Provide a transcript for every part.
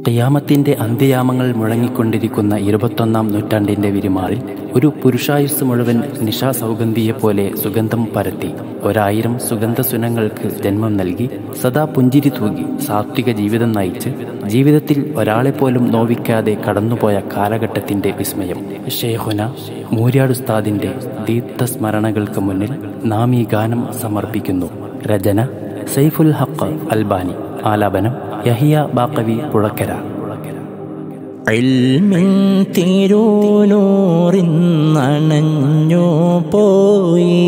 ഖിയാമത്തിന്റെ അന്ത്യയാമങ്ങൾ മുഴങ്ങിക്കൊണ്ടിരിക്കുന്ന ഇരുപത്തൊന്നാം നൂറ്റാണ്ടിന്റെ വിരിമാറിൽ ഒരു പുരുഷായുസ് മുഴുവൻ നിശാസൗഗന്ധിയെപ്പോലെ സുഗന്ധം പരത്തി ഒരായിരം സുഗന്ധസുനങ്ങൾക്ക് ജന്മം നൽകി സദാ പുഞ്ചിരി തൂകി സാത്വിക ജീവിതം നയിച്ച് ജീവിതത്തിൽ ഒരാളെപ്പോലും നോവിക്കാതെ കടന്നുപോയ കാലഘട്ടത്തിന്റെ വിസ്മയം ഷേഹുന മൂര്യാടുസ്താദിന്റെ ദീപ്തസ്മരണകൾക്ക് മുന്നിൽ നാം ഈ ഗാനം സമർപ്പിക്കുന്നു രചന സൈഫുൽ ഹക്ക് അൽബാനി ആലാപനം യഹിയ ബാക്കവി പുഴക്കര ഇൽമിൻ തിരുനൂറിന്നണഞ്ഞു പോയി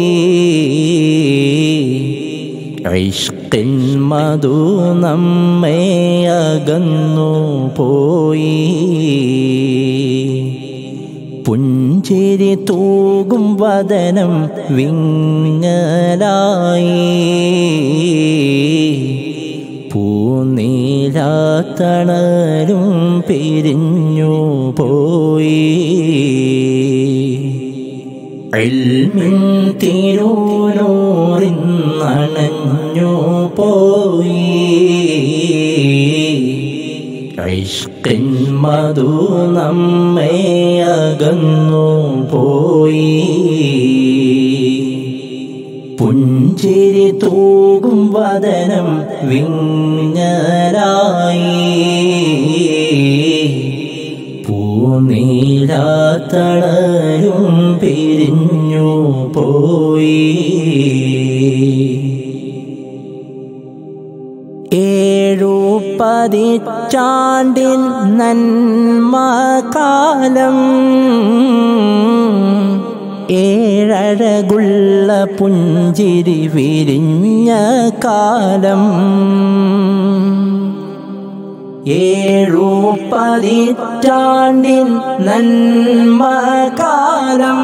ഇഷ്കിൻ മധു നമ്മെ അകന്നു പോയി പുഞ്ചിരി തൂകും വദനം വിങ്ങലായി പൂനീലാത്തണലും പിരിഞ്ഞു പോയി ഇൽമിൻ തിരുനൂറിന്നണഞ്ഞു പോയി ഇഷ്കിൻ മധു നമ്മെ അകന്നു പോയി പുഞ്ചിരി തൂകും വദനം വിങ്ങലായി പൂനീലാത്തണലും പിരിഞ്ഞു പോയി ഏഴു പതിറ്റാണ്ടിൻ നന്മ കാലം ഏഴഴകുള്ള പുഞ്ചിരി വിരിഞ്ഞ കാലം ഏഴു പതിറ്റാണ്ടിൻ നന്മ കാലം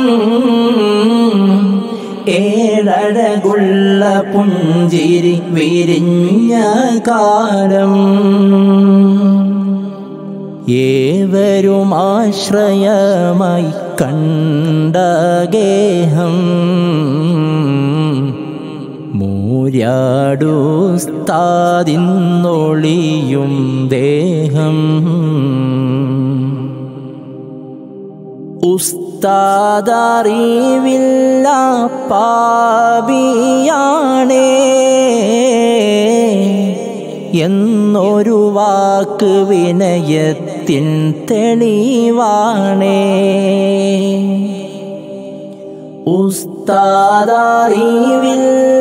ഏഴഴകുള്ള പുഞ്ചിരി വിരിഞ്ഞ കാലം ഏവരും ആശ്രയമായി കണ്ടഗേഹം മൂര്യാടുസ്താതിന്നൊളിയും ദേഹം ഉസ്താദറിവില്ല പാപിയാണേ എന്നൊരു വാക്ക് വിനയത്തിൻ തെളിവാണേ ഉസ്താദറിവില്ല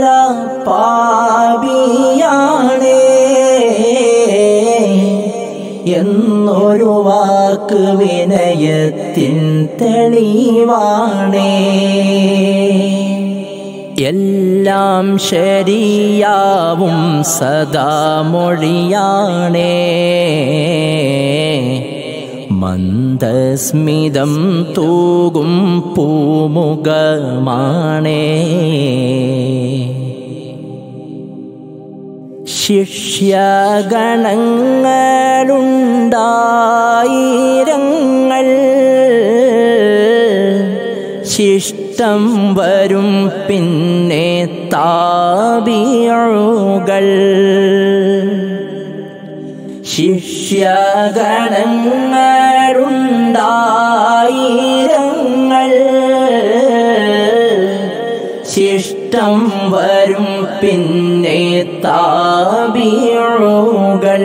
പാപിയാണേ എന്നൊരു വാക്ക് വിനയത്തിൻ തെളിവാണേ എല്ലാം ശരിയാവും സദാ മൊഴിയാണേ മന്ദസ്മിതം തൂകും പൂമുഖമാണേ ശിഷ്യഗണങ്ങളുണ്ടായിരങ്ങൾ ശിഷ്ടം വരും പിന്നെ താപിയഴുകൾ ശിഷ്യഗണങ്ങളുണ്ടായിരങ്ങൾ ശിഷ്ടം വരും പിന്നെ താപിയഴുകൾ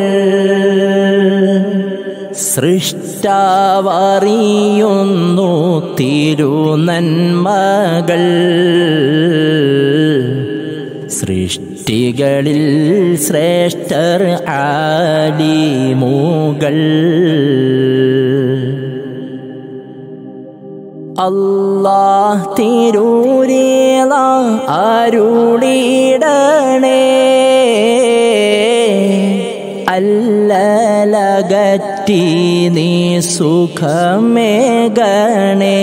സൃഷ്ടാവറിയുന്നു തിരുനന്മകൾ സൃഷ്ടികളിൽ ശ്രേഷ്ഠർ ആലിമൂകൾ അല്ലാഹ് തിരൂരേള അരുളിടണേ അല്ലലകറ്റി നീ സുഖമേകണേ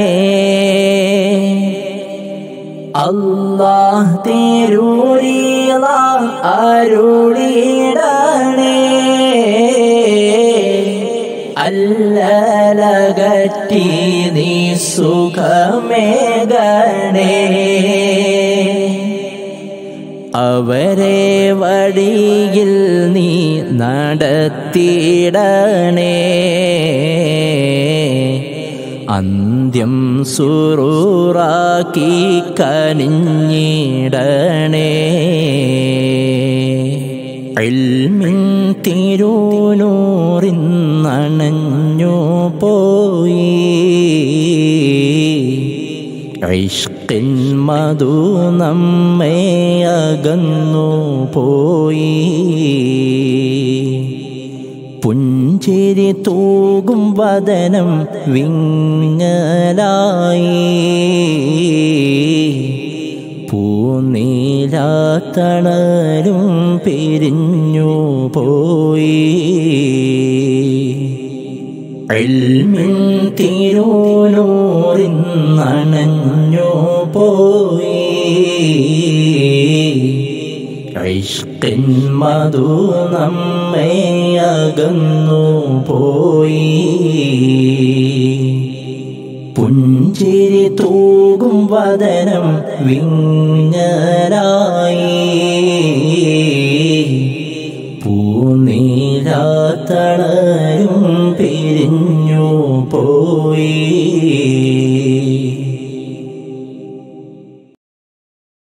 അല്ലാഹ് തിരൂരേള അരുളിടണേ അല്ലലകറ്റി നീ സുഖമേകണേ അവരെ വഴിയിൽ നീ നടത്തിയിടണേ അന്ത്യം സുറൂറാക്കി കനിഞ്ഞിടണേ ഇൽമിൻ തിരുനൂറിന്നണഞ്ഞു പോയി ഇഷ്കിൻ മധു നമ്മെ അകന്നു പോയി പുഞ്ചിരി തൂകും വദനം വിങ്ങലായി പൂനീലാത്തണലും പിരിഞ്ഞു പോയി ഇൽമിൻ തിരുനൂറിന്നണഞ്ഞു പോയി ഇഷ്കിൻ മധു നമ്മെ അകന്നു പോയി പുഞ്ചിരി തൂകും വദനം വിങ്ങലായി പൂനീലാത്തണരും പിരിഞ്ഞു പോയി